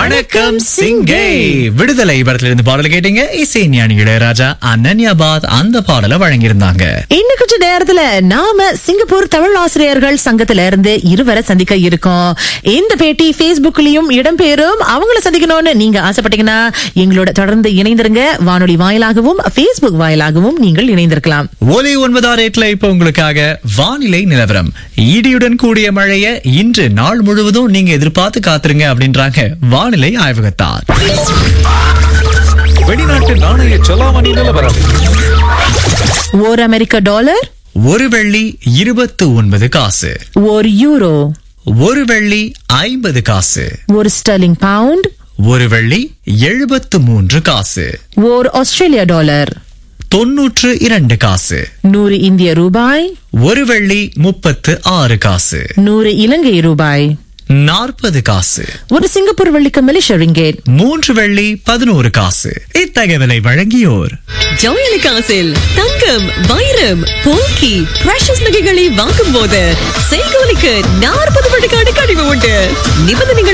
வணக்கம் சிங்கே விடுதலை படத்துல இருந்து பாடல் கேட்டீங்க இசை ஞானி இளையராஜா அனன்யாபாத் அந்த பாடலை வழங்கியிருந்தாங்க இன்னும் கொஞ்ச நேரத்துல நாம சிங்கப்பூர் தமிழ் ஆசிரியர்கள் சங்கத்துல இருந்து இருவரை சந்திக்க இருக்கோம் இந்த பேட்டி Facebookலயும் இடம்பெறும் அவங்கள சந்திக்கணும்னு நீங்க ஆசைப்பட்டீங்கன்னா எங்களோட தொடர்ந்து இணைந்திருங்க வானொலி வாயிலாகவும் Facebook வாயிலாகவும் நீங்கள் இணைந்திருக்கலாம் ஒலி ஒன்பதாம் ரேட்ல இப்ப உங்களுக்காக வானிலை நிலவரம் இடியுடன் கூடிய மழைய இன்று நாள் முழுவதும் நீங்க எதிர்பார்த்து காத்துருங்க அப்படின்றாங்க வானிலை ஆய்வகத்தார் வெளிநாட்டு நாணய செலாவணி நிலவரம் ஒரு அமெரிக்க டாலர் ஒரு வெள்ளி இருபத்து ஒன்பது காசு ஒரு யூரோ ஒரு வெள்ளி ஐம்பது காசு ஒரு ஸ்டர்லிங் பவுண்ட் ஒரு வெள்ளி எழுபத்து மூன்று காசு ஒரு ஆஸ்திரேலியா டாலர் தொன்னூற்று இரண்டு காசு நூறு இந்திய ரூபாய் ஒரு வெள்ளி முப்பத்து ஆறு காசு நூறு இலங்கை ரூபாய் நாற்பது காசு ஒரு சிங்கப்பூர் வெள்ளிக்கு மலேசிய ரிங்கேட் மூன்று வெள்ளி பதினோரு காசு இத்தகவலை வழங்கியோர் ஜோயலுக்காசில் தங்கம் வைரம் போக்கி பிரஷஸ் நகைகளை வாங்கும் போது செய்கோலிக்கு நாற்பது விழுக்காடு கழிவு உண்டு நிபந்தனைகள்